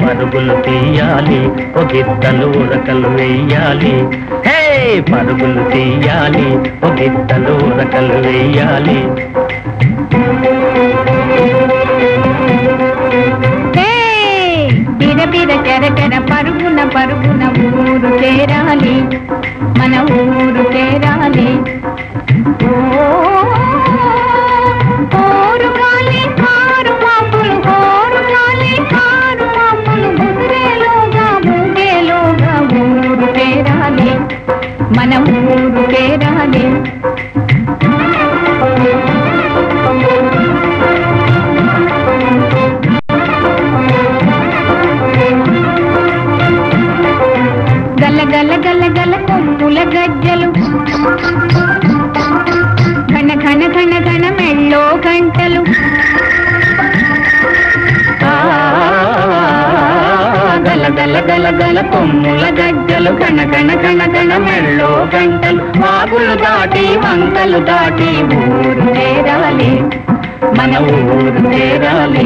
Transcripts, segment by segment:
పరుగులు తీయాలి ఒగిద్దలు ఉరకలు వెయ్యాలి హే పరుగులు తీయాలి ఒగిద్దలు ఉరకలు వెయ్యాలి హే! బిర బిర చెరచెర పరుగున పరుగున ఊరు చేరాలి మన ఊరు చేరాలి ఓ, ఓరు గాలి కారు మాపులు ఓరు గాలి కారు మాపులు ముదిరేలోగా ఊగేలోగా ఊరు చేరాలి మన ఊరు చేరాలి గల గల గల గల కొమ్ముల గజ్జలు ఘన ఘన ఘన ఘన మెళ్ళో గంటలు ఆ, గల గల గల గల కొమ్ముల గజ్జలు గణ గణ గణ గణ మెళ్ళో గంటలు వాగులు దాటి వంకలు దాటి ఊరు చేరాలి మన ఊరు చేరాలి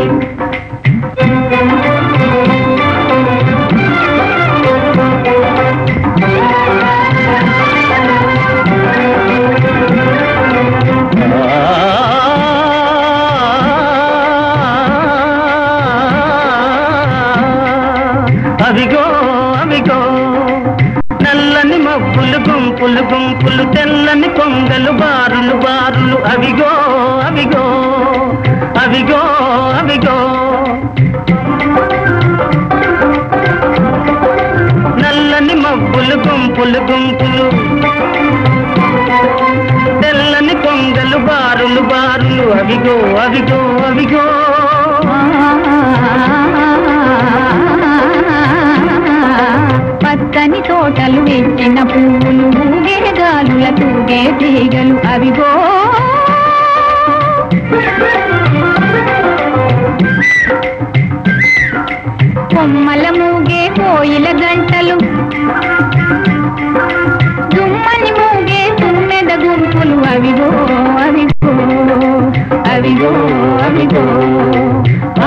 అవిగో అవిగో నల్లని మబ్బులు గుంపులు గుంపులు తెల్లని కొంగలు బారులు బారులు అవిగో అవిగో అవిగో అవిగో నల్లని మబ్బులు గుంపులు గుంపులు తెల్లని కొంగలు బారులు బారులు అవిగో అవిగో అవిగో పచ్చని తోటలు ఇచ్చిన పువ్వులు ఊగే గాలుల తూగే తీగలు అవిగో కొమ్మల మూగే కోయిల గంటలు దుమ్మని మూగే తుమ్మెద గుంపులు అవిగో అవిగో అవిగో అవిగో ఆ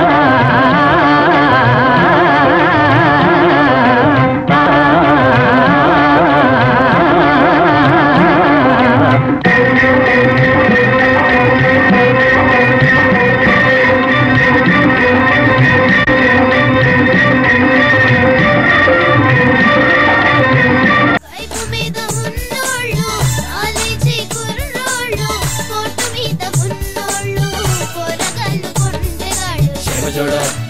కైపు మీద ఉన్నోళ్ళు కాలేజీ కుర్రోళ్ళు కోర్టు మీద ఉన్నోళ్ళు కూరగాళ్ళు కొండగాళ్ళు చెమచోడ